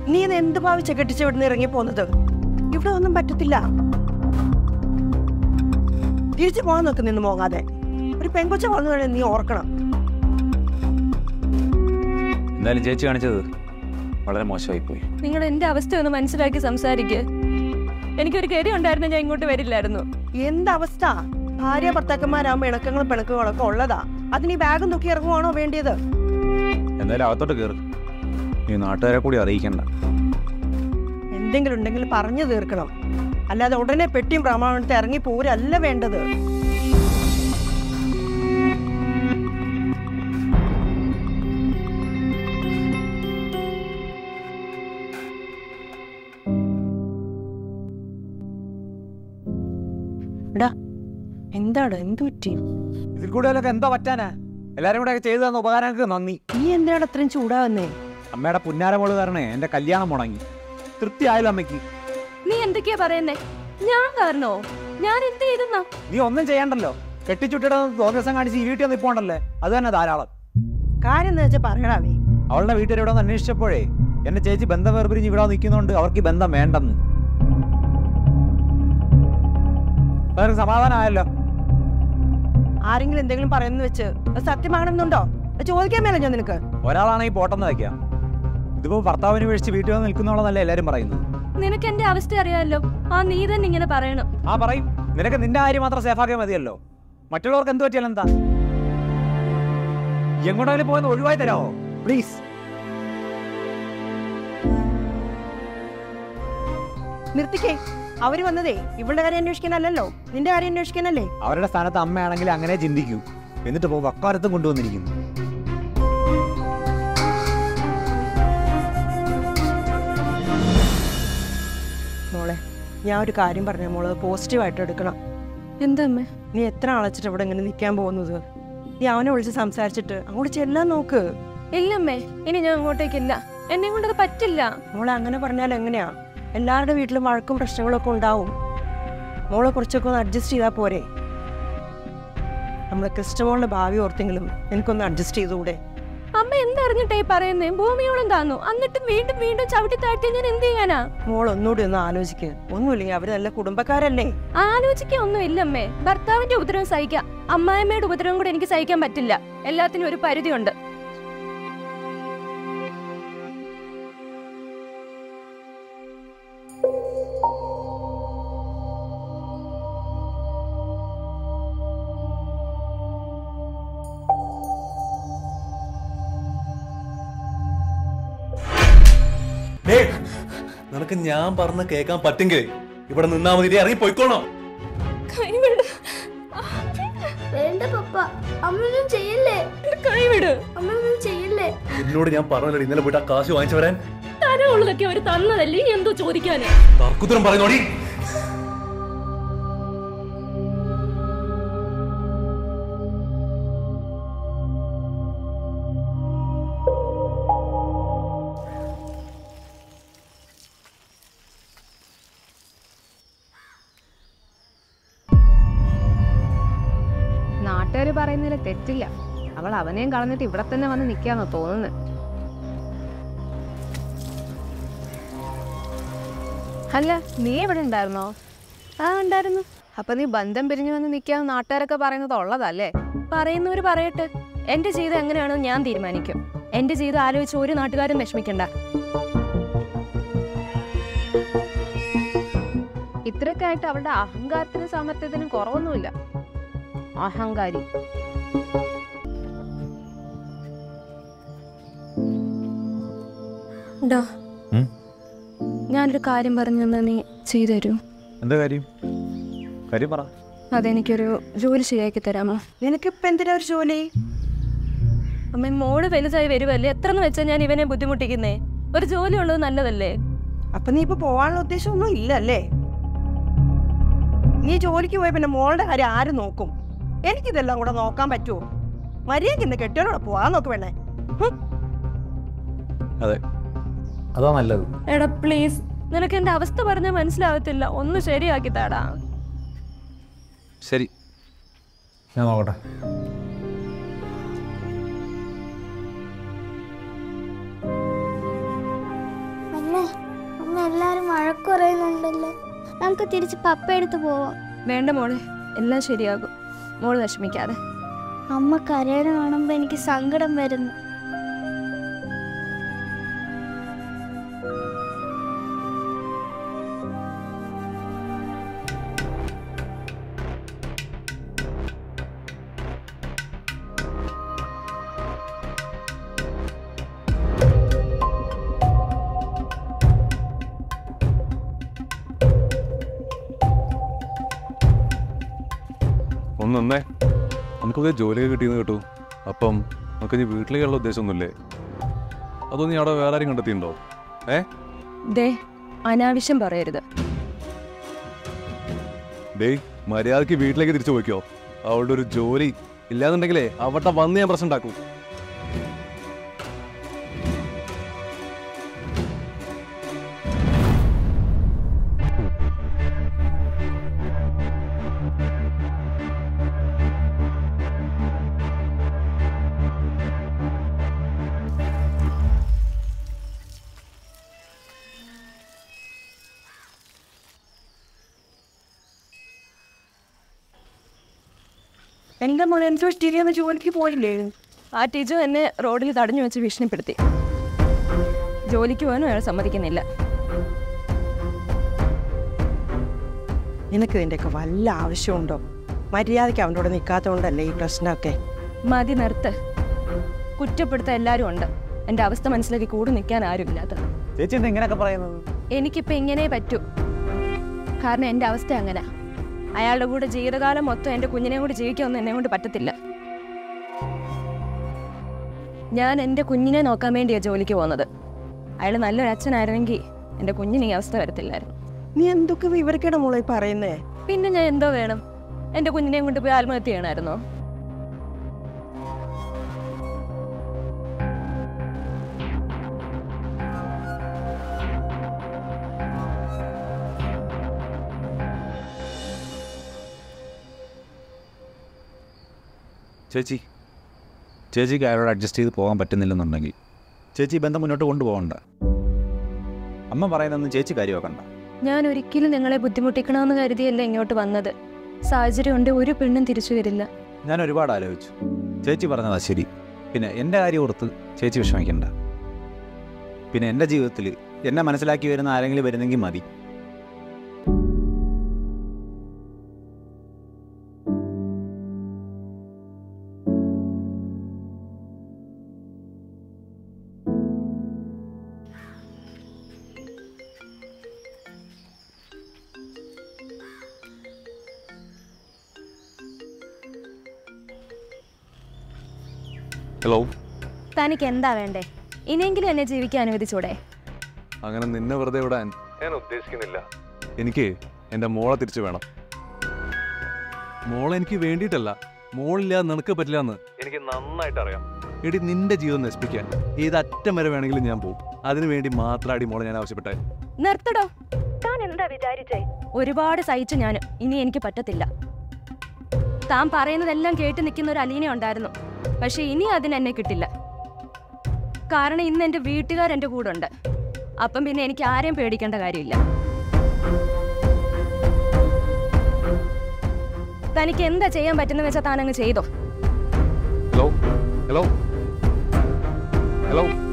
നീ ഇത് എന്ത് ഭാവിച്ച കെട്ടിച്ച് ഇവിടുന്ന് ഇറങ്ങി പോകുന്നത് ഇവിടെ ഒന്നും പറ്റത്തില്ല തിരിച്ചു പോകാൻ നോക്ക് നിന്ന് പോകാതെ ഒരു പെങ്കൊച്ച വന്നു കഴിഞ്ഞാൽ നീ ഓർക്കണം എന്തായാലും ചേച്ചി കാണിച്ചത് വളരെ മോശമായി പോയി നിങ്ങൾ എന്റെ അവസ്ഥ ഒന്ന് മനസ്സിലാക്കി സംസാരിക്ക് എനിക്കൊരു കരി ഉണ്ടായിരുന്നു ഞാൻ ഇങ്ങോട്ട് വരില്ലായിരുന്നു എന്തവസ്ഥ ഭാര്യ ഭർത്താക്കന്മാരാകുമ്പോ ഇണക്കങ്ങളും പിണക്കുകളൊക്കെ ഉള്ളതാ അതിന് ഈ ബാഗും തൂക്കി ഇറങ്ങുവാണോ വേണ്ടിയത് എന്തായാലും അകത്തോട്ട് കയറി നീ നാട്ടുകാരെ കൂടി അറിയിക്കണ്ട എന്തെങ്കിലും ഉണ്ടെങ്കിൽ പറഞ്ഞു തീർക്കണം അല്ലാതെ ഉടനെ പെട്ടിയും പ്രമാണത്തെ ഇറങ്ങി പോരല്ല വേണ്ടത് എടാ എന്താണ് എന്തു പറ്റി ഇതിൽ കൂടുതലൊക്കെ എന്താ പറ്റാനാ എല്ലാരും കൂടെ ചെയ്തു തന്ന ഉപകാരങ്ങൾക്ക് നന്ദി നീ എന്തിനാണ് അത്രയും ചൂടാവുന്നേ അമ്മയുടെ പുന്നാര മോള് കാരണേ എന്റെ കല്യാണം മുടങ്ങി തൃപ്തി ആയല്ലോ അമ്മയ്ക്ക് നീ എന്തൊക്കെയാ പറയുന്നേ ഞാൻ കാരണോ ഞാൻ എന്ത് ചെയ്തെന്നാ നീ ഒന്നും ചെയ്യണ്ടല്ലോ കെട്ടിച്ചുട്ടിട ദിവസം കാണിച്ച് ഈ വീട്ടിൽ ഒന്ന് ഇപ്പോണ്ടല്ലേ അത് തന്നെ ധാരാളം കാര്യം എന്താ വെച്ചാൽ പറയണാവേ അവളുടെ വീട്ടുകാർ ഇവിടെ ഒന്ന് അന്വേഷിച്ചപ്പോഴേ എന്നെ ചേച്ചി ബന്ധം വേർപിരിഞ്ഞ് ഇവിടെ നിൽക്കുന്നതുകൊണ്ട് അവർക്ക് ഈ ബന്ധം വേണ്ടെന്ന് അതൊരു സമാധാനമായല്ലോ ആരെങ്കിലും എന്തെങ്കിലും പറയുന്നു വെച്ച് അത് സത്യമാകണമെന്നുണ്ടോ അത് ചോദിക്കാൻ മേലെ ഞാൻ നിനക്ക് ഒരാളാണെങ്കിൽ പോട്ടെന്ന് വയ്ക്കാം ഇതിപ്പോ ഭർത്താവിന് വീഴ്ച വീട്ടിൽ വന്ന് നിൽക്കുന്നുള്ളതല്ലേ എല്ലാരും പറയുന്നത് നിനക്ക് എന്റെ അവസ്ഥ അറിയാമല്ലോ ആ നീ തന്നെ ഇങ്ങനെ പറയണം ആ പറയും നിനക്ക് നിന്റെ കാര്യം മാത്രം സേഫാക്കിയാൽ മതിയല്ലോ മറ്റുള്ളവർക്ക് എന്ത് പറ്റിയാലും എന്താ എങ്ങോട്ടെങ്കിലും പോയെന്ന് ഒഴിവായി തരാമോ പ്ലീസ് നിർത്തിക്കേ അവര് വന്നതേ ഇവളുടെ കാര്യം അന്വേഷിക്കാനല്ലല്ലോ നിന്റെ കാര്യം അന്വേഷിക്കാനല്ലേ അവരുടെ സ്ഥാനത്ത് അമ്മയാണെങ്കിൽ അങ്ങനെ ചിന്തിക്കൂ എന്നിട്ട് പോ വക്കാലത്തും കൊണ്ടുവന്നിരിക്കുന്നു മോളെ ഞാൻ ഒരു കാര്യം പറഞ്ഞ മോള് പോസിറ്റീവായിട്ട് എടുക്കണം എന്താ അമ്മേ നീ എത്ര ആളച്ചിട്ട് ഇവിടെ ഇങ്ങനെ നിൽക്കാൻ പോകുന്നത് നീ അവനെ വിളിച്ച് സംസാരിച്ചിട്ട് അങ്ങോട്ട് ചെല്ലാൻ നോക്ക് ഇല്ലമ്മേ ഇനി ഞാൻ അങ്ങോട്ടേക്കില്ല എന്നെ കൊണ്ടത് പറ്റില്ല മോളെ അങ്ങനെ പറഞ്ഞാൽ എങ്ങനെയാ എല്ലാവരുടെ വീട്ടിലും വഴക്കും പ്രശ്നങ്ങളൊക്കെ ഉണ്ടാവും മോളെ കുറച്ചൊക്കെ ഒന്ന് അഡ്ജസ്റ്റ് ചെയ്താൽ പോരെ നമ്മളെ ക്രിസ്റ്റമോളുടെ ഭാവി ഓർത്തെങ്കിലും എനിക്കൊന്ന് അഡ്ജസ്റ്റ് ചെയ്തുകൂടെ അമ്മ എന്തറിഞ്ഞിട്ടേ പറയുന്നേ ഭൂമിയോളം താന്നു എന്നിട്ടും വീണ്ടും വീണ്ടും ചവിട്ടി താഴ്ത്തി ഞാൻ എന്ത് ചെയ്യാനാ മോൾ ഒന്നുകൂടി ഒന്ന് ആലോചിക്ക് ഒന്നുമില്ലെങ്കിൽ അവര് നല്ല കുടുംബക്കാരല്ലേ ആലോചിക്കാൻ ഒന്നും ഇല്ലമ്മേ ഭർത്താവിന്റെ ഉപദ്രവം സഹിക്കാം അമ്മായിമ്മയുടെ ഉപദ്രവം കൂടെ എനിക്ക് സഹിക്കാൻ പറ്റില്ല എല്ലാത്തിനും ഒരു പരിധിയുണ്ട് ഡേ നിനക്ക് ഞാൻ പറഞ്ഞ കേൾക്കാൻ പറ്റുമെങ്കിൽ ഇവിടെ നിന്നാ മതി ഇറങ്ങി പോയിക്കോണോ കൈവിട് വേണ്ട പപ്പ അമ്മയൊന്നും ചെയ്യല്ലേ കൈവിട് അമ്മയൊന്നും ചെയ്യല്ലേ എന്നോട് ഞാൻ പറഞ്ഞല്ലോ ഇന്നലെ പോയിട്ട് ആ കാശ് വാങ്ങിച്ചു വരാൻ തരമുള്ളതൊക്കെ അവര് തന്നതല്ലേ ഇനി എന്തോ ചോദിക്കാന് തർക്കുത്തരം പറയുന്നോടി നാട്ടുകാർ പറയുന്നതിൽ തെറ്റില്ല അവൾ അവനെയും കളഞ്ഞിട്ട് ഇവിടെ തന്നെ വന്ന് നിൽക്കാന്നോ തോന്നുന്നത് അല്ല നീ എവിടെ ഉണ്ടായിരുന്നോ ആ ഉണ്ടായിരുന്നു അപ്പൊ നീ ബന്ധം പിരിഞ്ഞു വന്ന് നിൽക്കാന്ന് നാട്ടുകാരൊക്കെ പറയുന്നത് ഉള്ളതല്ലേ പറയുന്നവര് പറയട്ടെ എന്റെ ജീവിതം എങ്ങനെയാണെന്ന് ഞാൻ തീരുമാനിക്കും എന്റെ ജീവിതം ആലോചിച്ച് ഒരു നാട്ടുകാരും വിഷമിക്കണ്ട ഇത്രയൊക്കെ ആയിട്ട് അവളുടെ അഹങ്കാരത്തിനും സാമർത്ഥ്യത്തിനും കുറവൊന്നുമില്ല അഹങ്കാരി ഡാ ഉം? ഞാനൊരു കാര്യം പറഞ്ഞു തന്നാ നീ ചെയ്തു തരൂ എന്താ കാര്യം കാര്യം പറ അതെനിക്കൊരു ജോലി ശരിയാക്കി തരാമോ നിനക്കിപ്പോ എന്തിനാ ഒരു ജോലി അമ്മ മോള് വലുതായി വരുമല്ലേ എത്രന്ന് വെച്ചാൽ ഞാൻ ഇവനെ ബുദ്ധിമുട്ടിക്കുന്നേ ഒരു ജോലി ഉള്ളത് നല്ലതല്ലേ അപ്പൊ നീ ഇപ്പൊ പോവാനുള്ള ഉദ്ദേശമൊന്നും ഇല്ലല്ലേ നീ ജോലിക്ക് പോയ പിന്നെ മോളുടെ കാര്യം ആര് നോക്കും എനിക്കിതെല്ലാം കൂടെ നോക്കാൻ പറ്റുമോ മര്യാദക്ക് ഇന്ന് കെട്ടിയോടെ പോവാൻ നോക്ക് വേണേ അതെ അതാ നല്ലത് എടാ പ്ലീസ് നിനക്ക് എന്റെ അവസ്ഥ പറഞ്ഞാൽ മനസ്സിലാവത്തില്ല ഒന്ന് ശരിയാക്കി താടാ ശരി ഞാൻ നോക്കട്ടെ അമ്മ എല്ലാരും വഴക്ക് പറയുന്നുണ്ടല്ലോ നമുക്ക് തിരിച്ച് പപ്പ എടുത്ത് പോവാം വേണ്ട മോളെ എല്ലാം ശരിയാകും മോള് വിഷമിക്കാതെ അമ്മ കരയണ കാണുമ്പോ എനിക്ക് സങ്കടം വരുന്നു ഒന്ന് നന്നേ നമുക്ക് പുതിയ ജോലിയൊക്കെ കിട്ടിയെന്ന് കേട്ടു അപ്പം നമുക്ക് ഇനി വീട്ടിലേക്കുള്ള ഉദ്ദേശമൊന്നുമില്ലേ അതോ നീ അവിടെ വേറെ ആരും കണ്ടെത്തിയിട്ടുണ്ടോ ഏ ദേ അനാവശ്യം പറയരുത് ഡേയ് മര്യാദക്ക് വീട്ടിലേക്ക് തിരിച്ചു പോയിക്കോ അവളുടെ ഒരു ജോലി ഇല്ലാന്നുണ്ടെങ്കിലേ അവിടെ വന്ന് ഞാൻ പ്രശ്നം ഉണ്ടാക്കും എൻ്റെ മോനെ എനിക്ക് തിരിയുന്ന ജോലിക്ക് പോയില്ലേ ആ ടീച്ചർ എന്നെ റോഡിൽ തടഞ്ഞു വെച്ച് ഭീഷണിപ്പെടുത്തി ജോലിക്ക് പോകാനും അയാൾ സമ്മതിക്കുന്നില്ല നിനക്ക് ഇതിൻ്റെയൊക്കെ വല്ല ആവശ്യമുണ്ടോ മര്യാദയ്ക്ക് അവൻ്റെ കൂടെ നിൽക്കാത്തതുകൊണ്ടല്ലേ ഈ പ്രശ്നമൊക്കെ മതി നിർത്ത് കുറ്റപ്പെടുത്ത എല്ലാവരും ഉണ്ട് എൻ്റെ അവസ്ഥ മനസ്സിലാക്കി കൂടെ നിൽക്കാൻ ആരുമില്ലാത്തത് ചേച്ചി എന്താ ഇങ്ങനെയൊക്കെ പറയുന്നത് എനിക്കിപ്പോൾ ഇങ്ങനെ പറ്റൂ കാരണം എൻ്റെ അവസ്ഥ അങ്ങനെ അയാളുടെ കൂടെ ജീവിതകാലം മൊത്തം എൻ്റെ കുഞ്ഞിനെ കൂടി ജീവിക്കാമെന്ന് എന്നെ കൊണ്ട് പറ്റത്തില്ല ഞാൻ എൻ്റെ കുഞ്ഞിനെ നോക്കാൻ വേണ്ടിയാണ് ജോലിക്ക് പോകുന്നത് അയാൾ നല്ലൊരു അച്ഛനായിരുന്നെങ്കിൽ എൻ്റെ കുഞ്ഞിന് ഈ അവസ്ഥ വരത്തില്ലായിരുന്നു നീ എന്തൊക്കെ വിവരക്കേടാ മോളെ ഈ പറയുന്നേ പിന്നെ ഞാൻ എന്തോ വേണം എൻ്റെ കുഞ്ഞിനെയും കൊണ്ട് പോയി ആത്മഹത്യ ചെയ്യണമായിരുന്നോ ചേച്ചി ചേച്ചിക്ക് അയാളോട് അഡ്ജസ്റ്റ് ചെയ്ത് പോകാൻ പറ്റുന്നില്ലെന്നുണ്ടെങ്കിൽ ചേച്ചി ഈ ബന്ധം മുന്നോട്ട് കൊണ്ടുപോകണ്ട അമ്മ പറയുന്നൊന്നും ചേച്ചി കാര്യമാക്കണ്ട ഞാൻ ഒരിക്കലും നിങ്ങളെ ബുദ്ധിമുട്ടിക്കണമെന്ന് കരുതിയല്ല ഇങ്ങോട്ട് വന്നത് സാഹചര്യം ഉണ്ട് ഒരു പെണ്ണും തിരിച്ചു വരില്ല ഞാൻ ഒരുപാട് ആലോചിച്ചു ചേച്ചി പറഞ്ഞതാ ശരി പിന്നെ എൻ്റെ കാര്യം ഓർത്ത് ചേച്ചി വിഷമിക്കണ്ട പിന്നെ എൻ്റെ ജീവിതത്തിൽ എന്നെ മനസ്സിലാക്കി വരുന്ന ആരെങ്കിലും വരുന്നെങ്കിൽ മതി ഹലോ തനിക്ക് എന്താ വേണ്ടേ ഇനിയെങ്കിലും എന്നെ ജീവിക്കാൻ അനുവദിച്ചൂടെ അങ്ങനെ നിന്നെ വെറുതെ വിടാൻ ഞാൻ ഉദ്ദേശിക്കുന്നില്ല എനിക്ക് എൻ്റെ മോളെ തിരിച്ചു വേണം മോളെ എനിക്ക് വേണ്ടിയിട്ടല്ല മോളില്ലാതെ നിനക്ക് പറ്റില്ല എന്ന് എനിക്ക് നന്നായിട്ട് അറിയാം എടി നിന്റെ ജീവിതം നശിപ്പിക്കാൻ ഏത് അറ്റം വരെ വേണമെങ്കിലും ഞാൻ പോകും അതിനു വേണ്ടി മാത്രമാടി മോളെ ഞാൻ ആവശ്യപ്പെട്ടെ നിർത്തടോ താൻ എന്താ വിചാരിച്ചേ ഒരുപാട് സഹിച്ചു ഞാൻ ഇനി എനിക്ക് പറ്റത്തില്ല താൻ പറയുന്നതെല്ലാം കേട്ട് നിൽക്കുന്ന ഒരു അലീന ഉണ്ടായിരുന്നു പക്ഷെ ഇനി അതിന് എന്നെ കിട്ടില്ല കാരണം ഇന്ന് എൻ്റെ വീട്ടുകാർ എൻ്റെ കൂടെ ഉണ്ട് അപ്പം പിന്നെ എനിക്ക് ആരെയും പേടിക്കേണ്ട കാര്യമില്ല തനിക്ക് എന്താ ചെയ്യാൻ പറ്റുന്ന വെച്ചാൽ താൻ അങ്ങ് ചെയ്തോ ഹലോ ഹലോ ഹലോ